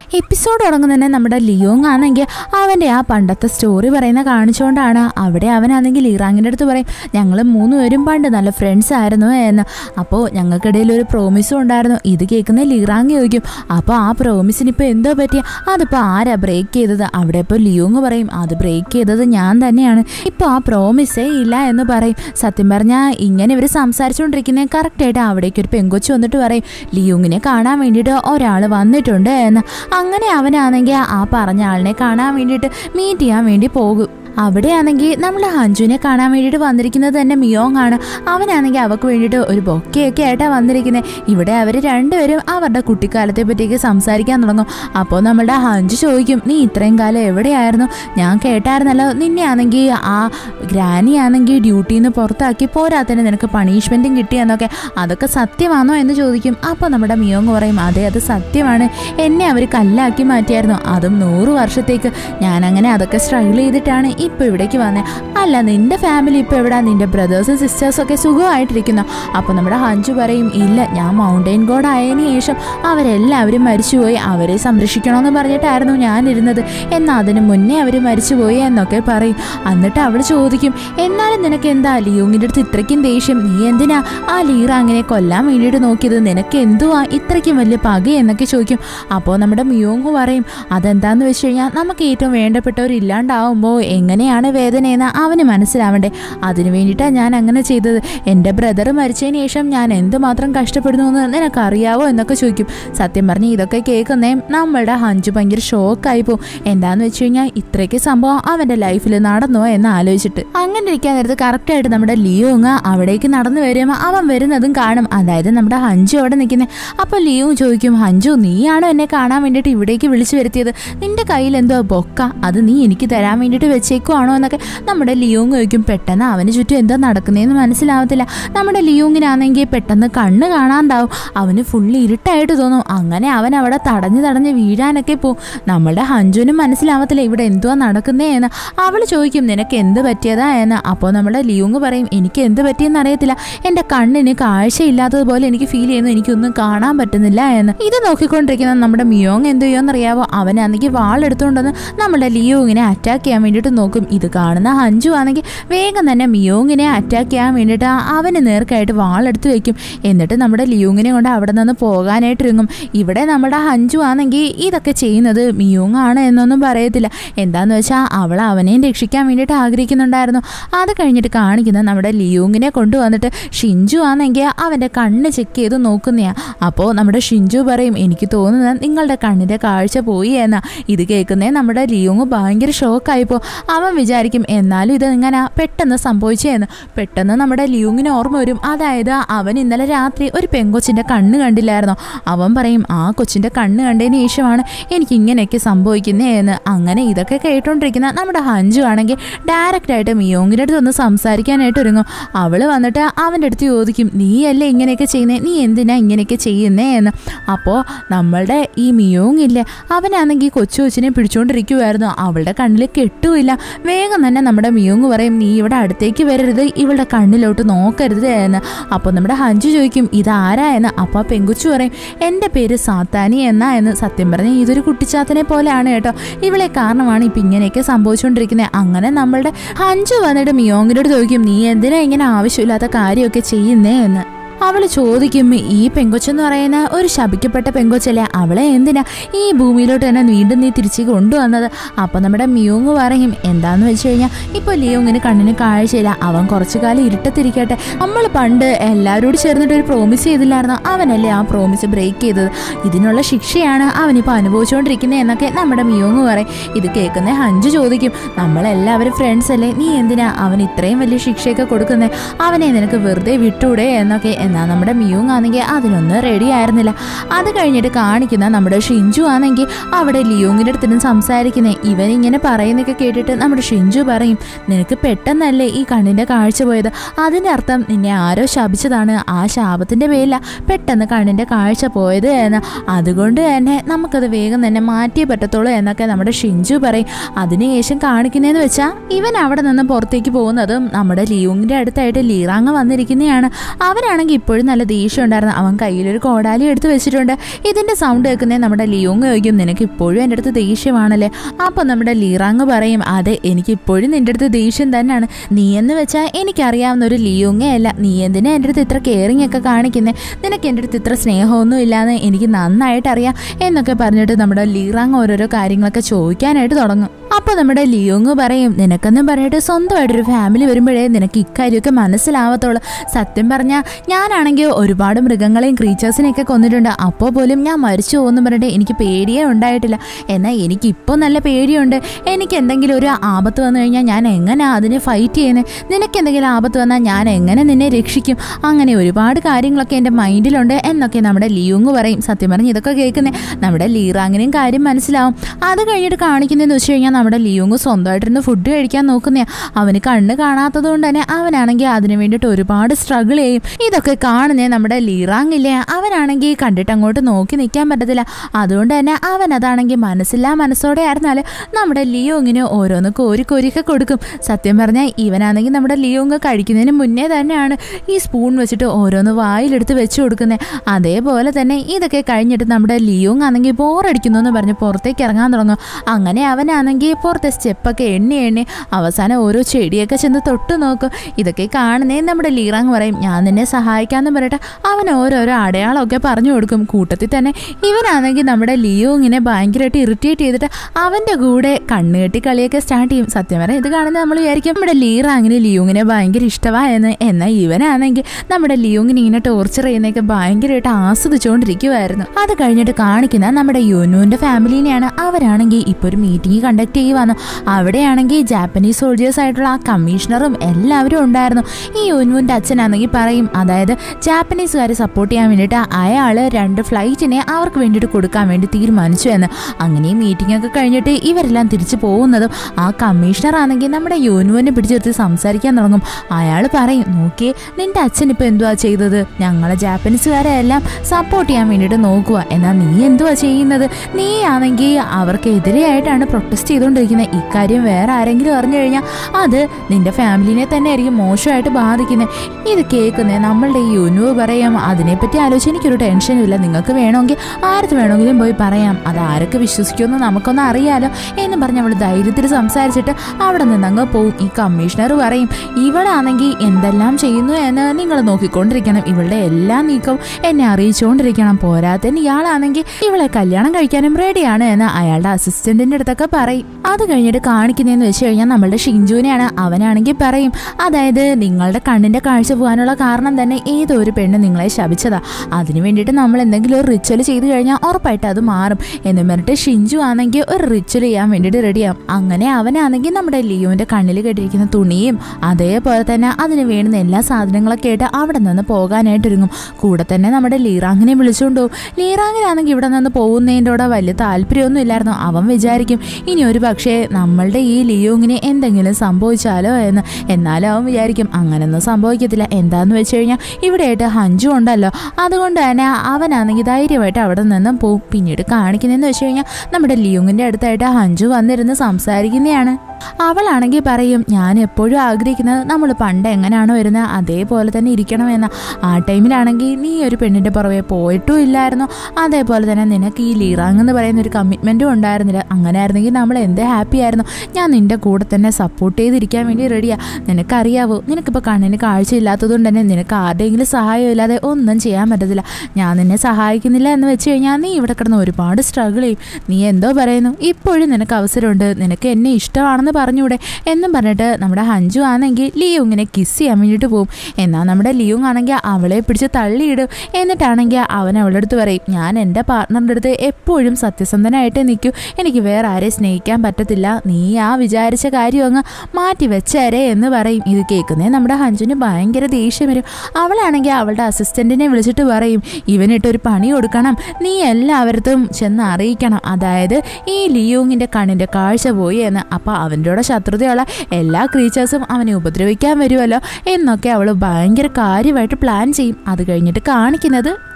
episode തുടങ്ങുന്നതന്നെ നമ്മുടെ Leong ആണെങ്കിൽ അവൻ്റെ ആ പണ്ടത്തെ സ്റ്റോറി പറയുന്ന കാണിച്ചുകൊണ്ടാണ് അവിടെ അവനാണെങ്കിൽ ഇറാങ്ങിൻ്റെ അടുത്ത് പറയും ഞങ്ങൾ മൂന്നുപേരും പണ്ട് നല്ല ഫ്രണ്ട്സ് ആയിരുന്നു എന്ന് അപ്പോൾ ഞങ്ങൾക്കിടയിൽ ഒരു പ്രോമിസും ഉണ്ടായിരുന്നു ഇത് കേൾക്കുന്ന ലീറാങ് ചോദിക്കും അപ്പോൾ ആ പ്രോമിസിന് ഇപ്പോൾ എന്തോ പറ്റിയ അതിപ്പോൾ ആരാ ബ്രേക്ക് ചെയ്തത് അവിടെ ഇപ്പോൾ ലിയോങ് പറയും അത് ബ്രേക്ക് ചെയ്തത് ഞാൻ തന്നെയാണ് ഇപ്പോൾ ആ പ്രോമിസേ ഇല്ല എന്ന് പറയും സത്യം പറഞ്ഞാൽ ഇങ്ങനെ ഇവർ സംസാരിച്ചുകൊണ്ടിരിക്കുന്നത് കറക്റ്റായിട്ട് അവിടേക്ക് ഒരു പെങ്കൊച്ചു വന്നിട്ട് പറയും ലിയോങ്ങിനെ കാണാൻ വേണ്ടിയിട്ട് ഒരാൾ വന്നിട്ടുണ്ട് എന്ന് അങ്ങനെ അവനാണെങ്കിൽ ആ പറഞ്ഞ ആളിനെ കാണാൻ വേണ്ടിയിട്ട് മീറ്റ് ചെയ്യാൻ വേണ്ടി പോകും അവിടെയാണെങ്കിൽ നമ്മൾ ഹഞ്ജുവിനെ കാണാൻ വേണ്ടിയിട്ട് വന്നിരിക്കുന്നത് തന്നെ മിയോങ് ആണ് അവനാണെങ്കിൽ അവൾക്ക് വേണ്ടിയിട്ട് ഒരു ബൊക്കെയൊക്കെ ആയിട്ടാണ് വന്നിരിക്കുന്നത് ഇവിടെ അവർ രണ്ടുപേരും അവരുടെ കുട്ടിക്കാലത്തെ പറ്റിയൊക്കെ സംസാരിക്കാൻ തുടങ്ങും അപ്പോൾ നമ്മളുടെ ഹഞ്ജു ചോദിക്കും നീ ഇത്രയും കാലം എവിടെയായിരുന്നു ഞാൻ കേട്ടായിരുന്നല്ലോ നിന്നെ ആണെങ്കിൽ ആ ഗ്രാനി ആണെങ്കിൽ ഡ്യൂട്ടിയിൽ നിന്ന് പുറത്താക്കി പോരാത്തന്നെ നിനക്ക് പണിഷ്മെൻറ്റും കിട്ടിയെന്നൊക്കെ അതൊക്കെ സത്യമാണോ എന്ന് ചോദിക്കും അപ്പോൾ നമ്മുടെ മിയോങ് പറയും അതെ അത് സത്യമാണ് എന്നെ അവർ കല്ലാക്കി മാറ്റിയായിരുന്നു അതും നൂറ് വർഷത്തേക്ക് ഞാനങ്ങനെ അതൊക്കെ സ്ട്രഗിൾ ചെയ്തിട്ടാണ് ഇപ്പോൾ ഇവിടേക്ക് വന്നത് അല്ല നിന്റെ ഫാമിലി ഇപ്പോൾ എവിടെ നിന്റെ ബ്രദേഴ്സും സിസ്റ്റേഴ്സും ഒക്കെ സുഖമായിട്ടിരിക്കുന്നു അപ്പോൾ നമ്മുടെ ഹഞ്ചു പറയും ഇല്ല ഞാൻ മൗണ്ടൈൻ ഗോഡ് ആയതിനു ശേഷം അവരെല്ലാവരും മരിച്ചുപോയി അവരെ സംരക്ഷിക്കണമെന്ന് പറഞ്ഞിട്ടായിരുന്നു ഞാനിരുന്നത് എന്നാൽ അതിന് മുന്നേ അവർ മരിച്ചുപോയി എന്നൊക്കെ പറയും എന്നിട്ട് അവൾ ചോദിക്കും എന്നാലും നിനക്ക് എന്താ ലിയോങ്ങിൻ്റെ അടുത്ത് ഇത്രയ്ക്കും ദേഷ്യം നീ എന്തിനാ ആ ലീറ അങ്ങനെ കൊല്ലാൻ വേണ്ടിയിട്ട് നോക്കിയത് നിനക്ക് എന്തുവാ ഇത്രയ്ക്കും വലിയ പക എന്നൊക്കെ ചോദിക്കും അപ്പോൾ നമ്മുടെ മിയോങ് പറയും അതെന്താന്ന് വെച്ച് കഴിഞ്ഞാൽ നമുക്ക് ഏറ്റവും വേണ്ടപ്പെട്ടവർ ഇല്ലാണ്ടാവുമ്പോൾ എങ്ങനെയാണ് വേദനയെന്ന് അവന് മനസ്സിലാവണ്ടേ അതിനു വേണ്ടിയിട്ടാണ് ഞാൻ അങ്ങനെ ചെയ്തത് എൻ്റെ ബ്രദർ മരിച്ചതിന് ശേഷം ഞാൻ എന്തുമാത്രം കഷ്ടപ്പെടുന്നു എന്ന് നിനക്കറിയാവോ എന്നൊക്കെ ചോദിക്കും സത്യം പറഞ്ഞ് ഇതൊക്കെ കേൾക്കുന്നേ നമ്മളുടെ ഹഞ്ചു ഭയങ്കര ഷോക്കായി പോകും എന്താന്ന് വെച്ച് കഴിഞ്ഞാൽ ഇത്രയ്ക്ക് സംഭവം അവൻ്റെ ലൈഫിൽ നടന്നോ എന്ന് ആലോചിച്ചിട്ട് അങ്ങനെ ഇരിക്കാൻ നേരത്ത് കറക്റ്റായിട്ട് നമ്മുടെ ലിയോങ് അവിടേക്ക് നടന്നു വരുമ്പോൾ അവൻ വരുന്നതും കാണും അതായത് നമ്മുടെ ഹഞ്ചു അവിടെ നിൽക്കുന്നത് അപ്പോൾ ലിയോങ് ചോദിക്കും ഹഞ്ചു നീയാണോ എന്നെ കാണാൻ വേണ്ടിയിട്ട് ഇവിടേക്ക് വിളിച്ചു വരുത്തിയത് നിന്റെ കയ്യിൽ എന്തോ ബൊക്ക അത് നീ എനിക്ക് തരാൻ വേണ്ടിയിട്ട് വെച്ചേക്കുവാണോ എന്നൊക്കെ നമ്മുടെ ലിയോങ് ചോദിക്കും പെട്ടെന്ന് അവന് ചുറ്റും എന്താ നടക്കുന്നതെന്ന് മനസ്സിലാവത്തില്ല നമ്മുടെ ലിയോങ്ങിനാണെങ്കിൽ പെട്ടെന്ന് കണ്ണ് കാണാണ്ടാവും അവന് ഫുള്ള് ഇരുട്ടായിട്ട് തോന്നും അങ്ങനെ അവൻ അവിടെ തടഞ്ഞ് തടഞ്ഞ് വീഴാനൊക്കെ പോവും നമ്മളുടെ ഹഞ്ചുവിനും മനസ്സിലാവത്തില്ല ഇവിടെ എന്തുവാ നടക്കുന്നേ എന്ന് അവൾ ചോദിക്കും നിനക്ക് എന്ത് പറ്റിയതാ എന്ന് അപ്പോൾ നമ്മുടെ ലിയോങ് പറയും എനിക്ക് എന്ത് പറ്റിയെന്ന് അറിയത്തില്ല എൻ്റെ കണ്ണിന് കാഴ്ചയില്ലാത്തതുപോലെ എനിക്ക് ഫീൽ ചെയ്യുന്നു എനിക്കൊന്നും കാണാൻ പറ്റുന്നില്ല എന്ന് ഇത് നോക്കിക്കൊണ്ടിരിക്കുന്ന നമ്മുടെ മിയോങ് എന്ത് ചെയ്യുമെന്നറിയാവോ അവനാണെങ്കിൽ വാളെടുത്തുകൊണ്ടെന്ന് നമ്മുടെ ലിയോങ്ങിനെ അറ്റാക്ക് ചെയ്യാൻ വേണ്ടിയിട്ട് നോക്കും ഇത് കാണുന്ന ഹഞ്ചു ആണെങ്കിൽ വേഗം തന്നെ മിയോങ്ങിനെ അറ്റാക്ക് ചെയ്യാൻ വേണ്ടിയിട്ട് ആ- അവന് നേർക്കായിട്ട് വാളെടുത്ത് വെക്കും എന്നിട്ട് നമ്മുടെ ലിയോങ്ങിനെ കൊണ്ട് അവിടെ നിന്ന് പോകാനായിട്ട് ഇറങ്ങും ഇവിടെ നമ്മുടെ ഹഞ്ചു ആണെങ്കിൽ ഇതൊക്കെ ചെയ്യുന്നത് മിയോങ് ആണ് എന്നൊന്നും പറയത്തില്ല എന്താന്ന് വെച്ചാൽ അവൾ അവനെയും രക്ഷിക്കാൻ വേണ്ടിയിട്ട് ആഗ്രഹിക്കുന്നുണ്ടായിരുന്നു അത് കഴിഞ്ഞിട്ട് കാണിക്കുന്ന നമ്മുടെ ലിയോങ്ങിനെ കൊണ്ടുവന്നിട്ട് ഷിഞ്ചു ആണെങ്കിൽ അവൻ്റെ കണ്ണ് ചെക്ക് ചെയ്ത് നോക്കുന്നയാ അപ്പോൾ നമ്മുടെ ഷിഞ്ചു പറയും എനിക്ക് തോന്നുന്നത് നിങ്ങളുടെ കണ്ണിൻ്റെ കാഴ്ച പോയി എന്നാ ഇത് കേൾക്കുന്നേ നമ്മുടെ ലിയോങ് ഭയങ്കര ഷോക്കായിപ്പോൾ അവൻ വിചാരിക്കും എന്നാലും ഇത് ഇങ്ങനെ പെട്ടെന്ന് സംഭവിച്ചേന്ന് പെട്ടെന്ന് നമ്മുടെ ലിയോങ്ങിന് ഓർമ്മ വരും അതായത് അവൻ ഇന്നലെ രാത്രി ഒരു പെങ്കൊച്ചിൻ്റെ കണ്ണ് കണ്ടില്ലായിരുന്നോ അവൻ പറയും ആ കൊച്ചിൻ്റെ കണ്ണ് കണ്ടതിന് ശേഷമാണ് എനിക്ക് ഇങ്ങനെയൊക്കെ സംഭവിക്കുന്നേ എന്ന് അങ്ങനെ ഇതൊക്കെ കേട്ടോണ്ടിരിക്കുന്ന നമ്മുടെ ഹഞ്ചു ആണെങ്കിൽ ഡയറക്റ്റ് ആയിട്ട് മിയോങ്ങിൻ്റെ അടുത്ത് ഒന്ന് സംസാരിക്കാനായിട്ട് ഒരുങ്ങും അവൾ വന്നിട്ട് അവൻ്റെ അടുത്ത് ചോദിക്കും നീയല്ലേ ഇങ്ങനെയൊക്കെ ചെയ്യുന്നേ നീ എന്തിനാ ഇങ്ങനെയൊക്കെ ചെയ്യുന്നേ എന്ന് അപ്പോൾ നമ്മളുടെ ഈ മിയോങ് ഇല്ലേ അവനാണെങ്കിൽ കൊച്ചു കൊച്ചിനെ പിടിച്ചുകൊണ്ടിരിക്കുമായിരുന്നു അവളുടെ കണ്ണിൽ കെട്ടുമില്ല വേഗം തന്നെ നമ്മുടെ മിയോങ് പറയും നീ ഇവിടെ അടുത്തേക്ക് വരരുത് ഇവളുടെ കണ്ണിലോട്ട് നോക്കരുത് എന്ന് അപ്പോൾ നമ്മുടെ ഹഞ്ചു ചോദിക്കും ഇതാരാ എന്ന് അപ്പോൾ ആ പെങ്കുച്ചു പറയും എൻ്റെ പേര് സാത്താനി എന്നാ എന്ന് സത്യം പറഞ്ഞാൽ ഇതൊരു കുട്ടിച്ചാത്തനെ പോലെയാണ് കേട്ടോ ഇവളെ കാരണമാണ് ഇപ്പം ഇങ്ങനെയൊക്കെ സംഭവിച്ചുകൊണ്ടിരിക്കുന്നത് അങ്ങനെ നമ്മളുടെ ഹഞ്ചു വന്നിട്ട് മിയോങ്ങിനോട് ചോദിക്കും നീ എന്തിനാ ഇങ്ങനെ ആവശ്യമില്ലാത്ത കാര്യമൊക്കെ ചെയ്യുന്നേ എന്ന് അവൾ ചോദിക്കും ഈ പെങ്കൊച്ചെന്ന് പറയുന്ന ഒരു ശപിക്കപ്പെട്ട പെങ്കൊച്ചല്ലേ അവളെ എന്തിനാ ഈ ഭൂമിയിലോട്ട് തന്നെ വീണ്ടും നീ തിരിച്ച് കൊണ്ടുവന്നത് അപ്പം നമ്മുടെ മിയോങ് പറയും എന്താന്ന് വെച്ച് കഴിഞ്ഞാൽ ഇപ്പോൾ ലിയോങ്ങിന് കണ്ണിന് കാഴ്ചയില്ല അവൻ കുറച്ചു കാലം ഇരുട്ടത്തിരിക്കട്ടെ നമ്മൾ പണ്ട് എല്ലാവരോടും ചേർന്നിട്ട് ഒരു പ്രോമിസ് ചെയ്തില്ലായിരുന്നു അവനല്ലേ ആ പ്രോമിസ് ബ്രേക്ക് ചെയ്തത് ഇതിനുള്ള ശിക്ഷയാണ് അവനിപ്പോൾ അനുഭവിച്ചുകൊണ്ടിരിക്കുന്നത് എന്നൊക്കെ നമ്മുടെ മിയോങ് പറയും ഇത് കേൾക്കുന്ന ഹഞ്ചു ചോദിക്കും നമ്മളെല്ലാവരും ഫ്രണ്ട്സ് അല്ലേ നീ എന്തിനാ അവൻ ഇത്രയും വലിയ ശിക്ഷയൊക്കെ കൊടുക്കുന്നത് അവനെ നിനക്ക് വെറുതെ വിട്ടൂടെ എന്നൊക്കെ എന്നാൽ നമ്മുടെ മിയോങ് ആണെങ്കിൽ അതിനൊന്നും റെഡി ആയിരുന്നില്ല അത് കഴിഞ്ഞിട്ട് കാണിക്കുന്ന നമ്മുടെ ഷിഞ്ചു ആണെങ്കിൽ അവിടെ ലിയോങ്ങിൻ്റെ അടുത്തിനും സംസാരിക്കുന്നത് ഇവൻ ഇങ്ങനെ പറയുന്നൊക്കെ കേട്ടിട്ട് നമ്മുടെ ഷിഞ്ചു പറയും നിനക്ക് പെട്ടെന്നല്ലേ ഈ കണ്ണിൻ്റെ കാഴ്ച പോയത് അതിൻ്റെ അർത്ഥം നിന്നെ ആരോ ശപിച്ചതാണ് ആ ശാപത്തിൻ്റെ പേരില പെട്ടെന്ന് കണ്ണിൻ്റെ കാഴ്ച പോയത് എന്ന് അതുകൊണ്ട് തന്നെ നമുക്കത് വേഗം തന്നെ മാറ്റിയേ പറ്റത്തുള്ളൂ എന്നൊക്കെ നമ്മുടെ ഷിഞ്ചു പറയും അതിനുശേഷം കാണിക്കുന്നതെന്ന് വെച്ചാൽ ഇവൻ അവിടെ നിന്ന് പുറത്തേക്ക് പോകുന്നതും നമ്മുടെ ലിയോങ്ങിൻ്റെ അടുത്തായിട്ട് ലീറാങ് വന്നിരിക്കുന്നതാണ് അവരാണെങ്കിൽ ഇപ്പോഴും നല്ല ദേഷ്യം ഉണ്ടായിരുന്നു അവൻ കയ്യിലൊരു കോടാലി എടുത്ത് വെച്ചിട്ടുണ്ട് ഇതിന്റെ സൗണ്ട് കേൾക്കുന്നേ നമ്മുടെ ലിയോങ് ചോദിക്കും നിനക്ക് ഇപ്പോഴും എൻ്റെ അടുത്ത് ദേഷ്യമാണല്ലേ അപ്പോൾ നമ്മുടെ ലീറാങ് പറയും അതെ എനിക്ക് ഇപ്പോഴും നിന്റെ അടുത്ത് ദേഷ്യം തന്നെയാണ് നീ എന്ന് വെച്ചാൽ എനിക്കറിയാവുന്ന ഒരു ലിയോങ്ങേ അല്ല നീ എന്തിനാ എൻ്റെ അടുത്ത് ഇത്ര കെയറിങ് ഒക്കെ കാണിക്കുന്നേ നിനക്ക് എൻ്റെ അടുത്ത് ഇത്ര സ്നേഹമൊന്നും ഇല്ലാന്ന് എനിക്ക് നന്നായിട്ട് അറിയാം എന്നൊക്കെ പറഞ്ഞിട്ട് നമ്മുടെ ലീറാങ് ഓരോരോ കാര്യങ്ങളൊക്കെ ചോദിക്കാനായിട്ട് തുടങ്ങും അപ്പോൾ നമ്മുടെ ലിയോങ് പറയും നിനക്കെന്നും പറഞ്ഞിട്ട് സ്വന്തമായിട്ടൊരു ഫാമിലി വരുമ്പോഴേ നിനക്ക് ഇക്കാര്യമൊക്കെ മനസ്സിലാവത്തുള്ളൂ സത്യം പറഞ്ഞാൽ ഞാനാണെങ്കിൽ ഒരുപാട് മൃഗങ്ങളെയും ക്രീച്ചേഴ്സിനെയൊക്കെ കൊന്നിട്ടുണ്ട് അപ്പോൾ പോലും ഞാൻ മരിച്ചു പോകുമെന്ന് പറഞ്ഞിട്ട് എനിക്ക് പേടിയേ ഉണ്ടായിട്ടില്ല എന്നാൽ എനിക്കിപ്പോൾ നല്ല പേടിയുണ്ട് എനിക്ക് എന്തെങ്കിലും ഒരു ആപത്ത് വന്നു കഴിഞ്ഞാൽ ഞാൻ എങ്ങനെയാ അതിനെ ഫൈറ്റ് ചെയ്യുന്നത് നിനക്ക് എന്തെങ്കിലും ആപത്ത് വന്നാൽ ഞാൻ എങ്ങനെ നിന്നെ രക്ഷിക്കും അങ്ങനെ ഒരുപാട് കാര്യങ്ങളൊക്കെ എൻ്റെ മൈൻഡിലുണ്ട് എന്നൊക്കെ നമ്മുടെ ലിയോങ് പറയും സത്യം പറഞ്ഞ് ഇതൊക്കെ കേൾക്കുന്നേ നമ്മുടെ ലീറാങ്ങിനെയും കാര്യം മനസ്സിലാവും അത് കഴിഞ്ഞിട്ട് കാണിക്കുന്നതെന്ന് വെച്ച് കഴിഞ്ഞാൽ നമ്മുടെ ലിയോങ് സ്വന്തമായിട്ടിരുന്ന് ഫുഡ് കഴിക്കാൻ നോക്കുന്നേ അവന് കണ്ണ് കാണാത്തത് കൊണ്ട് തന്നെ അവനാണെങ്കിൽ അതിന് വേണ്ടിയിട്ട് ഒരുപാട് സ്ട്രഗിൾ ചെയ്യും ഇതൊക്കെ കാണുന്നേ നമ്മുടെ ലീറാങ് ഇല്ലേ അവനാണെങ്കിൽ കണ്ടിട്ട് അങ്ങോട്ട് നോക്കി നിൽക്കാൻ പറ്റത്തില്ല അതുകൊണ്ട് തന്നെ അവൻ അതാണെങ്കിൽ മനസ്സില്ലാ മനസ്സോടെ ആയിരുന്നാൽ നമ്മുടെ ലിയോങ്ങിന് ഓരോന്ന് കോരി കോരിയൊക്കെ കൊടുക്കും സത്യം പറഞ്ഞാൽ ഇവനാണെങ്കിൽ നമ്മുടെ ലിയോങ് കഴിക്കുന്നതിന് മുന്നേ തന്നെയാണ് ഈ സ്പൂൺ വെച്ചിട്ട് ഓരോന്ന് വായിലെടുത്ത് വെച്ച് കൊടുക്കുന്നത് അതേപോലെ തന്നെ ഇതൊക്കെ കഴിഞ്ഞിട്ട് നമ്മുടെ ലിയോങ് ആണെങ്കിൽ ബോറടിക്കുന്നു എന്ന് പറഞ്ഞ് പുറത്തേക്ക് ഇറങ്ങാൻ തുടങ്ങും അങ്ങനെ അവനാണെങ്കിൽ പുറത്തെ സ്റ്റെപ്പൊക്കെ എണ്ണി എണ്ണി അവസാനം ഓരോ ചെടിയൊക്കെ ചെന്ന് തൊട്ട് നോക്കും ഇതൊക്കെ കാണുന്നേ നമ്മുടെ ലീറാങ് പറയും ഞാൻ നിന്നെ സഹായിക്കാമെന്ന് പറയട്ടെ അവൻ ഓരോരോ അടയാളമൊക്കെ പറഞ്ഞു കൊടുക്കും കൂട്ടത്തിൽ തന്നെ ഇവനാണെങ്കിൽ നമ്മുടെ ലിയോങ്ങിനെ ഭയങ്കരമായിട്ട് ഇറിറ്റേറ്റ് ചെയ്തിട്ട് അവൻ്റെ കൂടെ കണ്ണുകെട്ടി കളിയൊക്കെ സ്റ്റാർട്ട് ചെയ്യും സത്യം പറയാം ഇത് കാണുന്നത് നമ്മൾ വിചാരിക്കും നമ്മുടെ ലീറാങ്ങിന് ലിയോങ്ങിനെ ഭയങ്കര ഇഷ്ടമായെന്ന് എന്നാൽ ഇവനാണെങ്കിൽ നമ്മുടെ ലിയോങ്ങിനെ ഇങ്ങനെ ടോർച്ചർ ചെയ്യുന്നതൊക്കെ ഭയങ്കരമായിട്ട് ആസ്വദിച്ചുകൊണ്ടിരിക്കുമായിരുന്നു അത് കഴിഞ്ഞിട്ട് കാണിക്കുന്ന നമ്മുടെ യുനുവിൻ്റെ ഫാമിലിനെയാണ് അവരാണെങ്കിൽ ഇപ്പോൾ ഒരു മീറ്റിംഗ് കണ്ടക്ട് ചെയ്യുവാന്ന് അവിടെയാണെങ്കിൽ ജാപ്പനീസ് സോൾജേഴ്സ് ആയിട്ടുള്ള ആ കമ്മീഷണറും എല്ലാവരും ഉണ്ടായിരുന്നു ഈ യുനുവിൻ്റെ അച്ഛനാണെങ്കിൽ പറയും അതായത് ജാപ്പനീസുകാരെ സപ്പോർട്ട് ചെയ്യാൻ വേണ്ടിയിട്ട് അയാൾ രണ്ട് ഫ്ലൈറ്റിനെ അവർക്ക് വേണ്ടിയിട്ട് കൊടുക്കാൻ വേണ്ടി തീരുമാനിച്ചു എന്ന് അങ്ങനെ മീറ്റിംഗ് ഒക്കെ കഴിഞ്ഞിട്ട് ഇവരെല്ലാം തിരിച്ചു പോകുന്നതും ആ കമ്മീഷണർ ആണെങ്കിൽ നമ്മുടെ യുനുവിനെ പിടിച്ചെടുത്ത് സംസാരിക്കാൻ തുടങ്ങും അയാൾ പറയും നോക്കിയേ നിന്റെ അച്ഛൻ ഇപ്പൊ എന്തുവാ ചെയ്തത് ഞങ്ങളെ ജാപ്പനീസുകാരെ എല്ലാം സപ്പോർട്ട് ചെയ്യാൻ വേണ്ടിയിട്ട് നോക്കുക എന്നാൽ നീ എന്തുവാ ചെയ്യുന്നത് നീ ആണെങ്കിൽ അവർക്കെതിരെയായിട്ടാണ് പ്രൊട്ടസ്റ്റ് ചെയ്തുകൊണ്ടിരിക്കുന്നത് ഇക്കാര്യം വേറെ ആരെങ്കിലും അറിഞ്ഞു കഴിഞ്ഞാൽ അത് നിന്റെ ഫാമിലിനെ തന്നെ ആയിരിക്കും മോശമായിട്ട് ബാധിക്കുന്നത് ഇത് കേൾക്കുന്നത് നമ്മളുടെ ഈ യുനു പറയാം അതിനെപ്പറ്റി ആലോചിച്ച് എനിക്കൊരു ടെൻഷനും ഇല്ല നിങ്ങൾക്ക് വേണമെങ്കിൽ ആർക്ക് വേണമെങ്കിലും പോയി പറയാം അത് ആരൊക്കെ വിശ്വസിക്കുമെന്ന് നമുക്കൊന്നും അറിയാലോ എന്ന് പറഞ്ഞ് അവൾ ധൈര്യത്തിൽ സംസാരിച്ചിട്ട് അവിടെ നിന്ന് അങ്ങ് പോവും ഈ കമ്മീഷണർ പറയും ഇവളാണെങ്കിൽ എന്തെല്ലാം ചെയ്യുന്നു എന്ന് നിങ്ങൾ നോക്കിക്കൊണ്ടിരിക്കണം ഇവളുടെ എല്ലാ നീക്കവും എന്നെ അറിയിച്ചുകൊണ്ടിരിക്കണം പോരാത്തതിന് ഇയാളാണെങ്കിൽ ഇവളെ കല്യാണം കഴിക്കാനും റെഡിയാണ് എന്ന് അയാളുടെ അസിസ്റ്റന്റിന്റെ അടുത്തൊക്കെ പറയും അത് കഴിഞ്ഞിട്ട് കാണിക്കുന്നതെന്ന് വെച്ച് കഴിഞ്ഞാൽ നമ്മളുടെ ഷിഞ്ചുവിനെയാണ് അവനാണെങ്കിൽ പറയും അതായത് നിങ്ങളുടെ കണ്ണിന്റെ കാഴ്ച പോകാനുള്ള കാരണം തന്നെ ഏതോ ഒരു പെണ്ണ് നിങ്ങളെ ശപിച്ചതാ അതിനു വേണ്ടിയിട്ട് നമ്മൾ എന്തെങ്കിലും ഒരു റിച്വൽ ചെയ്തു കഴിഞ്ഞാൽ ഉറപ്പായിട്ട് അത് മാറും എന്ന് പറഞ്ഞിട്ട് ഷിഞ്ചു ആണെങ്കിൽ ഒരു റിച്വൽ ചെയ്യാൻ വേണ്ടിയിട്ട് റെഡിയാവും അങ്ങനെ അവനാണെങ്കിൽ നമ്മുടെ ലിയോന്റെ കണ്ണിൽ കെട്ടിരിക്കുന്ന തുണിയും അതേപോലെ തന്നെ അതിന് വേണ്ടുന്ന എല്ലാ സാധനങ്ങളൊക്കെ ആയിട്ട് അവിടെ നിന്ന് പോകാനായിട്ട് ഒരുങ്ങും കൂടെ തന്നെ നമ്മുടെ ലീറാങ്ങിനെ വിളിച്ചുകൊണ്ട് പോകും ലീറാങ്ങിനാണെങ്കിൽ ഇവിടെ നിന്ന് പോകുന്നതിൻ്റെ കൂടെ വലിയ താല്പര്യമൊന്നും ഇല്ലായിരുന്നു അവൻ വിചാരിക്കും ഇനി ഒരു പക്ഷേ നമ്മളുടെ ഈ ലിയോങ്ങിന് എന്തെങ്കിലും സംഭവിച്ചാലോ എന്ന് എന്നാലും അവൻ വിചാരിക്കും അങ്ങനൊന്നും സംഭവിക്കത്തില്ല എന്താന്ന് വെച്ച് കഴിഞ്ഞാൽ ഇവിടെയായിട്ട് ഹഞ്ചു ഉണ്ടല്ലോ അതുകൊണ്ട് തന്നെ അവനാണെങ്കിൽ ധൈര്യമായിട്ട് അവിടെ നിന്നും പോകും പിന്നീട് കാണിക്കുന്നതെന്ന് വെച്ച് കഴിഞ്ഞാൽ നമ്മുടെ ലിയോങ്ങിൻ്റെ അടുത്തായിട്ട് ഹഞ്ചു വന്നിരുന്ന് സംസാരിക്കുന്നതാണ് അവളാണെങ്കിൽ പറയും ഞാൻ എപ്പോഴും ആഗ്രഹിക്കുന്നത് നമ്മൾ പണ്ട് എങ്ങനെയാണോ വരുന്നത് അതേപോലെ തന്നെ ഇരിക്കണമെന്ന് ആ ടൈമിലാണെങ്കിൽ നീ ഒരു പെണ്ണിൻ്റെ പുറകെ പോയിട്ടും ഇല്ലായിരുന്നു അതേപോലെ തന്നെ നിനക്ക് ഈ ലീറാങ് എന്ന് പറയുന്ന ഒരു കമ്മിറ്റ്മെൻറ്റും ഉണ്ടായിരുന്നില്ല അങ്ങനെ ആയിരുന്നെങ്കിൽ നമ്മൾ എന്ത് ഹാപ്പി ആയിരുന്നു ഞാൻ നിൻ്റെ കൂടെ തന്നെ സപ്പോർട്ട് ചെയ്തിരിക്കാൻ വേണ്ടി റെഡിയാണ് നിനക്കറിയാവോ നിനക്കിപ്പോൾ കണ്ണിന് കാഴ്ചയില്ലാത്തതുകൊണ്ട് തന്നെ നിനക്ക് ആരുടെയെങ്കിലും സഹായം ഇല്ലാതെ ഒന്നും ചെയ്യാൻ പറ്റത്തില്ല ഞാൻ നിന്നെ സഹായിക്കുന്നില്ല എന്ന് വെച്ച് കഴിഞ്ഞാൽ നീ ഇവിടെ കിടന്ന് ഒരുപാട് സ്ട്രഗിൾ ചെയ്യും നീ എന്തോ പറയുന്നു ഇപ്പോഴും നിനക്ക് അവസരമുണ്ട് നിനക്ക് എന്നെ ഇഷ്ടമാണെന്ന് പറഞ്ഞൂടെ എന്നും പറഞ്ഞിട്ട് നമ്മുടെ ഹഞ്ചു ആണെങ്കിൽ ലിയോ ഇങ്ങനെ കിസ് ചെയ്യാൻ വേണ്ടിയിട്ട് പോകും എന്നാൽ നമ്മുടെ ലിയോങ് ആണെങ്കിൽ അവളെ പിടിച്ച് തള്ളിയിടും എന്നിട്ടാണെങ്കിൽ അവൻ അവളുടെ അടുത്ത് പറയും ഞാൻ എൻ്റെ പാർട്ട്ണറിൻ്റെ അടുത്ത് എപ്പോഴും സത്യസന്ധനായിട്ട് നിൽക്കൂ എനിക്ക് വേറെ ആരെ സ്നേഹിക്കാൻ പറ്റത്തില്ല നീ ആ വിചാരിച്ച കാര്യം അങ്ങ് മാറ്റി വെച്ചേരെ എന്ന് പറയും ഇത് കേൾക്കുന്നേ നമ്മുടെ ഹഞ്ചുന് ഭയങ്കര ദേഷ്യം വരും അവളാണെങ്കിൽ അവളുടെ അസിസ്റ്റന്റിനെ വിളിച്ചിട്ട് പറയും ഇവനിട്ടൊരു പണി കൊടുക്കണം നീ എല്ലാവരത്തും ചെന്ന് അറിയിക്കണം അതായത് ഈ ലിയോങ്ങിൻ്റെ കണ്ണിൻ്റെ കാഴ്ച പോയി എന്ന് അപ്പോൾ അവൻ്റെ കൂടെ ശത്രുതയുള്ള എല്ലാ ക്രീച്ചേഴ്സും അവനെ ഉപദ്രവിക്കാൻ വരുമല്ലോ എന്നൊക്കെ അവൾ ഭയങ്കര കാര്യമായിട്ട് പ്ലാൻ ചെയ്യും അത് കഴിഞ്ഞിട്ട് കാണിക്കുന്നത്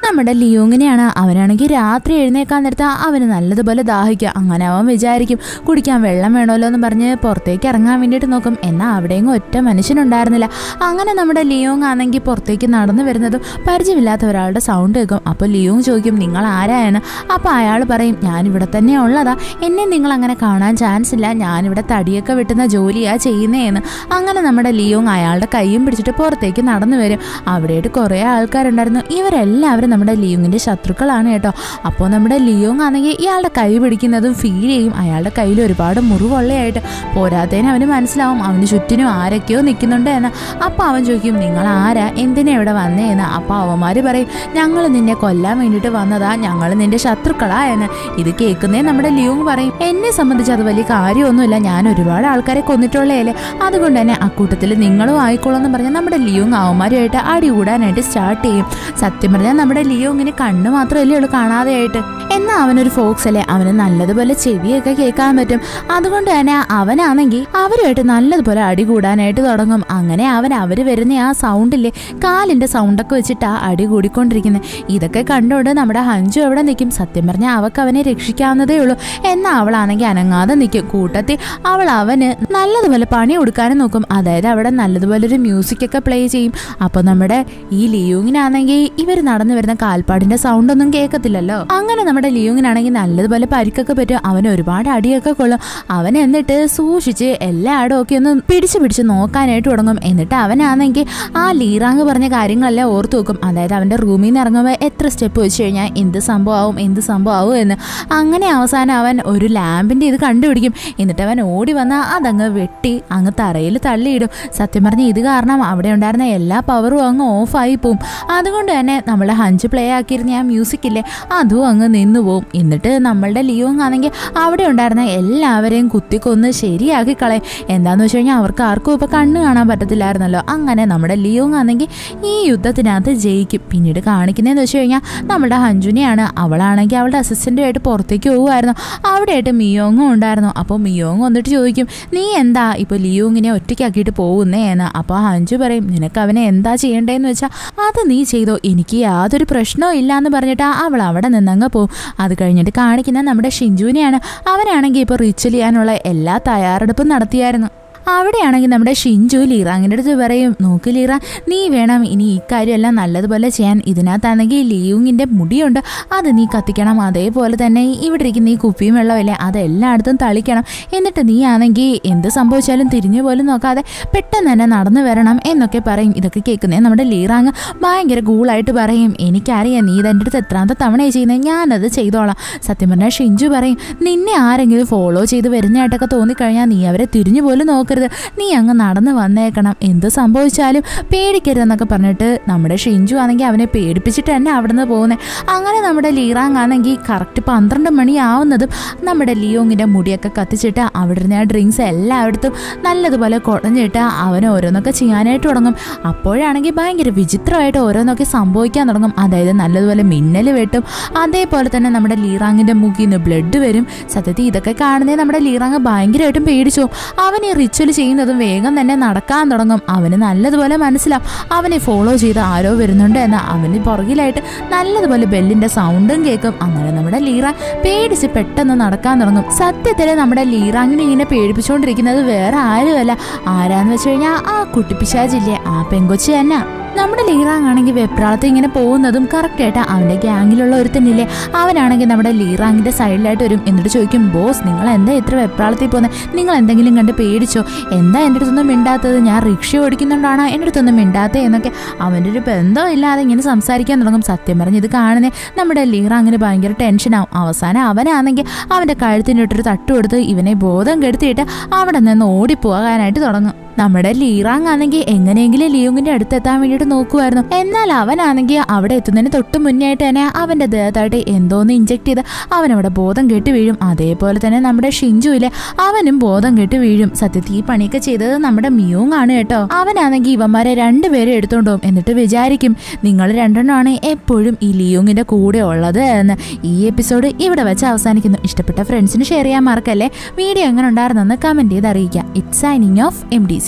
നമ്മുടെ ലിയോങ്ങിനെയാണ് അവനാണെങ്കിൽ രാത്രി എഴുന്നേക്കാൻ നേരത്ത് അവന് നല്ലതുപോലെ ദാഹിക്കുക അങ്ങനെ അവൻ വിചാരിക്കും കുടിക്കാൻ വെള്ളം വേണമല്ലോ എന്ന് പറഞ്ഞ് പുറത്തേക്ക് ഇറങ്ങാൻ വേണ്ടിയിട്ട് നോക്കും എന്നാൽ അവിടെയും ഒറ്റ മനുഷ്യനുണ്ടായിരുന്നില്ല അങ്ങനെ നമ്മുടെ ലിയോങ് ആണെങ്കിൽ പുറത്തേക്ക് നടന്നു വരുന്നതും പരിചയമില്ലാത്ത ഒരാളുടെ സൗണ്ട് കേൾക്കും അപ്പോൾ ലിയോങ് ചോദിക്കും നിങ്ങൾ ആരായെന്ന് അപ്പോൾ അയാൾ പറയും ഞാൻ ഇവിടെ തന്നെ ഉള്ളതാ എന്നെ നിങ്ങൾ അങ്ങനെ കാണാൻ ചാൻസ് ഇല്ല ഞാനിവിടെ തടിയൊക്കെ വെട്ടുന്ന ജോലിയാ ചെയ്യുന്നതെന്ന് അങ്ങനെ നമ്മുടെ ലിയോങ് അയാളുടെ കൈയും പിടിച്ചിട്ട് പുറത്തേക്ക് നടന്നു വരും അവിടെയായിട്ട് കുറേ ആൾക്കാരുണ്ടായിരുന്നു ഇവരെല്ലാവരും നമ്മുടെ ലിയോങ്ങിന്റെ ശത്രുക്കളാണ് കേട്ടോ അപ്പോൾ നമ്മുടെ ലിയോങ് ആണെങ്കിൽ ഇയാളുടെ കൈ പിടിക്കുന്നതും ഫീൽ ചെയ്യും അയാളുടെ കയ്യിൽ ഒരുപാട് മുറിവുള്ളയായിട്ട് പോരാത്തതിന് അവന് മനസ്സിലാവും അവന് ചുറ്റിനും ആരൊക്കെയോ നിൽക്കുന്നുണ്ട് എന്ന് അപ്പോൾ അവൻ ചോദിക്കും നിങ്ങൾ ആരാ എന്തിനാ ഇവിടെ വന്നേ എന്ന് അപ്പോൾ അവന്മാർ പറയും ഞങ്ങൾ നിന്നെ കൊല്ലാൻ വേണ്ടിയിട്ട് വന്നതാ ഞങ്ങൾ നിന്റെ ശത്രുക്കളാ എന്ന് ഇത് കേൾക്കുന്നേ നമ്മുടെ ലിയോങ് പറയും എന്നെ സംബന്ധിച്ച് അത് വലിയ കാര്യമൊന്നുമില്ല ഞാൻ ഒരുപാട് ആൾക്കാരെ കൊന്നിട്ടുള്ളതല്ലേ അതുകൊണ്ട് തന്നെ അക്കൂട്ടത്തിൽ നിങ്ങളും ആയിക്കോളെന്ന് പറഞ്ഞാൽ നമ്മുടെ ലിയോങ് അവന്മാരുമായിട്ട് അടി കൂടാനായിട്ട് സ്റ്റാർട്ട് ചെയ്യും സത്യം പറഞ്ഞാൽ നമ്മുടെ ലിയോങ്ങിന് കണ്ണ് മാത്രമല്ലേ ഉള്ളൂ കാണാതെയായിട്ട് എന്നാൽ അവനൊരു ഫോക്സ് അല്ലേ അവന് നല്ലതുപോലെ ചെവിയൊക്കെ കേൾക്കാൻ പറ്റും അതുകൊണ്ട് തന്നെ അവനാണെങ്കിൽ അവരുമായിട്ട് നല്ലതുപോലെ അടി കൂടാനായിട്ട് തുടങ്ങും അങ്ങനെ അവൻ അവർ വരുന്ന ആ സൗണ്ടില്ലേ കാലിന്റെ സൗണ്ടൊക്കെ വെച്ചിട്ട് ആ അടി കൂടിക്കൊണ്ടിരിക്കുന്നത് ഇതൊക്കെ കണ്ടുകൊണ്ട് നമ്മുടെ ഹഞ്ചു അവിടെ നിൽക്കും സത്യം പറഞ്ഞാൽ അവൾക്ക് അവനെ രക്ഷിക്കാവുന്നതേ ഉള്ളൂ എന്നാൽ അവളാണെങ്കിൽ അനങ്ങാതെ നിൽക്കും കൂട്ടത്തിൽ അവൾ അവന് നല്ലതുപോലെ പണി കൊടുക്കാനും നോക്കും അതായത് അവിടെ നല്ലതുപോലെ ഒരു മ്യൂസിക് ഒക്കെ പ്ലേ ചെയ്യും അപ്പോൾ നമ്മുടെ ഈ ലിയോങ്ങിനാണെങ്കിൽ ഇവർ നടന്നു വരുന്ന കാൽപ്പാടിന്റെ സൗണ്ട് ഒന്നും കേൾക്കത്തില്ലല്ലോ അങ്ങനെ നമ്മുടെ ലിയോങ്ങിനാണെങ്കിൽ നല്ലതുപോലെ പരിക്കൊക്കെ പറ്റും അവൻ ഒരുപാട് അടിയൊക്കെ കൊള്ളും അവൻ എന്നിട്ട് സൂക്ഷിച്ച് എല്ലായിടും ഒക്കെ ഒന്ന് പിടിച്ച് പിടിച്ച് നോക്കാനായിട്ട് തുടങ്ങും എന്നിട്ട് അവനാണെങ്കിൽ ആ ലീറാങ് പറഞ്ഞ കാര്യങ്ങളെല്ലാം ഓർത്തു വെക്കും അതായത് അവന്റെ റൂമിൽ നിന്ന് ഇറങ്ങുമ്പോൾ എത്ര സ്റ്റെപ്പ് വെച്ച് കഴിഞ്ഞാൽ എന്ത് സംഭവമാവും എന്ത് സംഭവമാവും എന്ന് അങ്ങനെ അവസാനം അവൻ ഒരു ലാമ്പിന്റെ ഇത് കണ്ടുപിടിക്കും എന്നിട്ട് അവൻ ഓടി വന്നാൽ അതങ്ങ് വെട്ടി അങ്ങ് തറയിൽ തള്ളിയിടും സത്യം പറഞ്ഞ ഇത് കാരണം അവിടെ ഉണ്ടായിരുന്ന എല്ലാ പവറും അങ്ങ് ഓഫായി പോവും അതുകൊണ്ട് തന്നെ നമ്മളെ ഹഞ്ച് പ്ലേ ആക്കിയിരുന്ന ആ മ്യൂസിക് ഇല്ലേ അതും അങ്ങ് നിന്നു പോവും എന്നിട്ട് നമ്മളുടെ ലിയോങ് ആണെങ്കിൽ അവിടെ ഉണ്ടായിരുന്ന എല്ലാവരെയും കുത്തിക്കൊന്ന് ശരിയാക്കി കളയും എന്താന്ന് വെച്ച് കഴിഞ്ഞാൽ അവർക്ക് ആർക്കും ഇപ്പൊ കണ്ണ് കാണാൻ പറ്റത്തില്ലായിരുന്നല്ലോ അങ്ങനെ നമ്മുടെ ലിയോങ് ആണെങ്കിൽ ഈ യുദ്ധത്തിനകത്ത് ജയിക്കും പിന്നീട് കാണിക്കുന്നതെന്ന് വെച്ച് കഴിഞ്ഞാൽ നമ്മുടെ ഹഞ്ജുനെയാണ് അവളാണെങ്കിൽ അവളുടെ അസിസ്റ്റന്റുമായിട്ട് പുറത്തേക്ക് പോകുമായിരുന്നു അവിടെയായിട്ട് മിയോങ്ങും ഉണ്ടായിരുന്നു അപ്പോൾ മിയോങ് വന്നിട്ട് ചോദിക്കും നീ എന്താ ഇപ്പോൾ ലിയോങ്ങിനെ ഒറ്റയ്ക്കാക്കിയിട്ട് പോകുന്നേ എന്ന് അപ്പോൾ ഹഞ്ചു പറയും നിനക്ക് അവനെ എന്താ ചെയ്യേണ്ടതെന്ന് വെച്ചാൽ അത് നീ ചെയ്തോ എനിക്ക് യാതൊരു പ്രശ്നവും ഇല്ല എന്ന് പറഞ്ഞിട്ട് അവൾ അവിടെ നിന്നങ്ങ് പോകും അത് കഴിഞ്ഞിട്ട് കാണിക്കുന്ന നമ്മുടെ ഷിഞ്ചുവിനെയാണ് അവനാണെങ്കിൽ ഇപ്പോൾ റിച്വൽ ചെയ്യാനുള്ള എല്ലാ തയ്യാറെടുപ്പും നടത്തിയായിരുന്നു അവിടെയാണെങ്കിൽ നമ്മുടെ ഷിഞ്ചു ലീറാങ്ങിൻ്റെ അടുത്ത് പറയും നോക്ക് ലീറ നീ വേണം ഇനി ഈ കാര്യമെല്ലാം നല്ലതുപോലെ ചെയ്യാൻ ഇതിനകത്താണെങ്കിൽ ലീയുങ്ങിൻ്റെ മുടിയുണ്ട് അത് നീ കത്തിക്കണം അതേപോലെ തന്നെ ഇവിടെ ഇരിക്കുന്ന ഈ കുപ്പിയും വെള്ളമില്ലേ അതെല്ലായിടത്തും തളിക്കണം എന്നിട്ട് നീ ആണെങ്കിൽ എന്ത് സംഭവിച്ചാലും തിരിഞ്ഞു പോലും നോക്കാതെ പെട്ടെന്ന് തന്നെ നടന്നു വരണം എന്നൊക്കെ പറയും ഇതൊക്കെ കേൾക്കുന്നേ നമ്മുടെ ലീറാങ് ഭയങ്കര കൂളായിട്ട് പറയും എനിക്കറിയാം നീ ഇതെൻ്റെ അടുത്ത് എത്രാമത്തെ തവണയാണ് ചെയ്യുന്നത് ഞാനത് ചെയ്തോളാം സത്യം പറഞ്ഞാൽ ഷിഞ്ചു പറയും നിന്നെ ആരെങ്കിലും ഫോളോ ചെയ്ത് വരുന്നതായിട്ടൊക്കെ തോന്നിക്കഴിഞ്ഞാൽ നീ അവരെ തിരിഞ്ഞു പോലും നോക്കരുത് നീ അങ്ങ് നടന്ന് വന്നേക്കണം എന്ത് സംഭവിച്ചാലും പേടിക്കരുതെന്നൊക്കെ പറഞ്ഞിട്ട് നമ്മുടെ ഷിഞ്ചു ആണെങ്കിൽ അവനെ പേടിപ്പിച്ചിട്ട് തന്നെ അവിടെ നിന്ന് പോകുന്നത് അങ്ങനെ നമ്മുടെ ലീറാങ് ആണെങ്കിൽ കറക്റ്റ് പന്ത്രണ്ട് മണിയാവുന്നതും നമ്മുടെ ലിയോങ്ങിൻ്റെ മുടിയൊക്കെ കത്തിച്ചിട്ട് അവിടെ ഇരുന്ന ആ ഡ്രിങ്ക്സ് എല്ലായിടത്തും നല്ലതുപോലെ കുടഞ്ഞിട്ട് അവൻ ഓരോന്നൊക്കെ ചെയ്യാനായിട്ട് തുടങ്ങും അപ്പോഴാണെങ്കിൽ ഭയങ്കര വിചിത്രമായിട്ട് ഓരോന്നൊക്കെ സംഭവിക്കാൻ തുടങ്ങും അതായത് നല്ലതുപോലെ മിന്നൽ വെട്ടും അതേപോലെ തന്നെ നമ്മുടെ ലീറാങ്ങിൻ്റെ മുക്കിൽ നിന്ന് ബ്ലഡ് വരും സത്യത്തിൽ ഇതൊക്കെ കാണുന്നേ നമ്മുടെ ലീറാങ് ഭയങ്കരമായിട്ടും പേടിച്ചു അവൻ ഈ റിച്വൽ ചെയ്യുന്നതും വേഗം തന്നെ നടക്കാൻ തുടങ്ങും അവന് നല്ലതുപോലെ മനസ്സിലാവും അവനെ ഫോളോ ചെയ്ത് ആരോ വരുന്നുണ്ട് എന്ന് അവന് പുറകിലായിട്ട് നല്ലതുപോലെ ബെല്ലിന്റെ സൗണ്ടും കേൾക്കും അങ്ങനെ നമ്മുടെ ലീറാങ് പേടിച്ച് പെട്ടെന്ന് നടക്കാൻ തുടങ്ങും സത്യത്തിൽ നമ്മുടെ ലീറാങ്ങിനെ ഇങ്ങനെ പേടിപ്പിച്ചുകൊണ്ടിരിക്കുന്നത് വേറെ ആരുമല്ല ആരാന്ന് വെച്ച് കഴിഞ്ഞാൽ ആ കുട്ടിപ്പിശാചില്ലേ ആ പെങ്കൊച്ച് തന്നെ നമ്മുടെ ലീറാങ് ആണെങ്കിൽ വെപ്രാളത്തിൽ ഇങ്ങനെ പോകുന്നതും കറക്റ്റായിട്ട് അവൻ്റെ ഗ്യാങ്ങിലുള്ള ഒരുത്തന്നില്ലേ അവനാണെങ്കിൽ നമ്മുടെ ലീറാങ്ങിൻ്റെ സൈഡിലായിട്ട് വരും എന്നിട്ട് ചോദിക്കും ബോസ് നിങ്ങൾ എന്താ ഇത്ര വെപ്രാളത്തിൽ പോകുന്നത് നിങ്ങൾ എന്തെങ്കിലും കണ്ട് പേടിച്ചോ എന്താ എൻ്റെ അടുത്തൊന്നും മിണ്ടാത്തത് ഞാൻ റിക്ഷ ഓടിക്കുന്നുണ്ടാണോ എൻ്റെ അടുത്തൊന്നും മിണ്ടാത്തേ എന്നൊക്കെ അവൻ്റെ ഒരു ബന്ധം ഇല്ലാതെ ഇങ്ങനെ സംസാരിക്കാൻ തുടങ്ങും സത്യം പറഞ്ഞ് ഇത് കാണുന്നേ നമ്മുടെ ലീറാങ്ങിന് ഭയങ്കര ടെൻഷനാവും അവസാനം അവനാണെങ്കിൽ അവൻ്റെ കഴുത്തിൻ്റെ ഇട്ടൊരു തട്ട് കൊടുത്ത് ഇവനെ ബോധം കെടുത്തിയിട്ട് അവിടെ നിന്ന് ഓടിപ്പോകാനായിട്ട് തുടങ്ങും നമ്മുടെ ലീറാങ് ആണെങ്കിൽ എങ്ങനെയെങ്കിലും ലിയോങ്ങിന്റെ അടുത്ത് എത്താൻ വേണ്ടിയിട്ട് നോക്കുമായിരുന്നു എന്നാൽ അവനാണെങ്കിൽ അവിടെ എത്തുന്നതിന് തൊട്ട് മുന്നേ ആയിട്ട് തന്നെ അവന്റെ ദേഹത്തായിട്ട് എന്തോന്ന് ഇഞ്ചെക്ട് ചെയ്ത് അവൻ അവിടെ ബോധം കെട്ട് വീഴും അതേപോലെ തന്നെ നമ്മുടെ ഷിഞ്ചുവിലെ അവനും ബോധം കെട്ട് വീഴും സത്യത്തിൽ ഈ പണിയൊക്കെ ചെയ്തത് നമ്മുടെ മിയോങ് ആണ് കേട്ടോ അവനാണെങ്കിൽ ഇവന്മാരെ രണ്ടുപേരെ എടുത്തോണ്ട് പോകും എന്നിട്ട് വിചാരിക്കും നിങ്ങൾ രണ്ടെണ്ണമാണ് എപ്പോഴും ഈ ലിയോങ്ങിന്റെ കൂടെ ഉള്ളത് എന്ന് ഈ എപ്പിസോഡ് ഇവിടെ വെച്ച് അവസാനിക്കുന്നു ഇഷ്ടപ്പെട്ട ഫ്രണ്ട്സിന് ഷെയർ ചെയ്യാൻ മറക്കല്ലേ വീഡിയോ എങ്ങനെ ഉണ്ടായിരുന്നെന്ന് കമന്റ് ചെയ്ത് അറിയിക്കുക it's signing off M D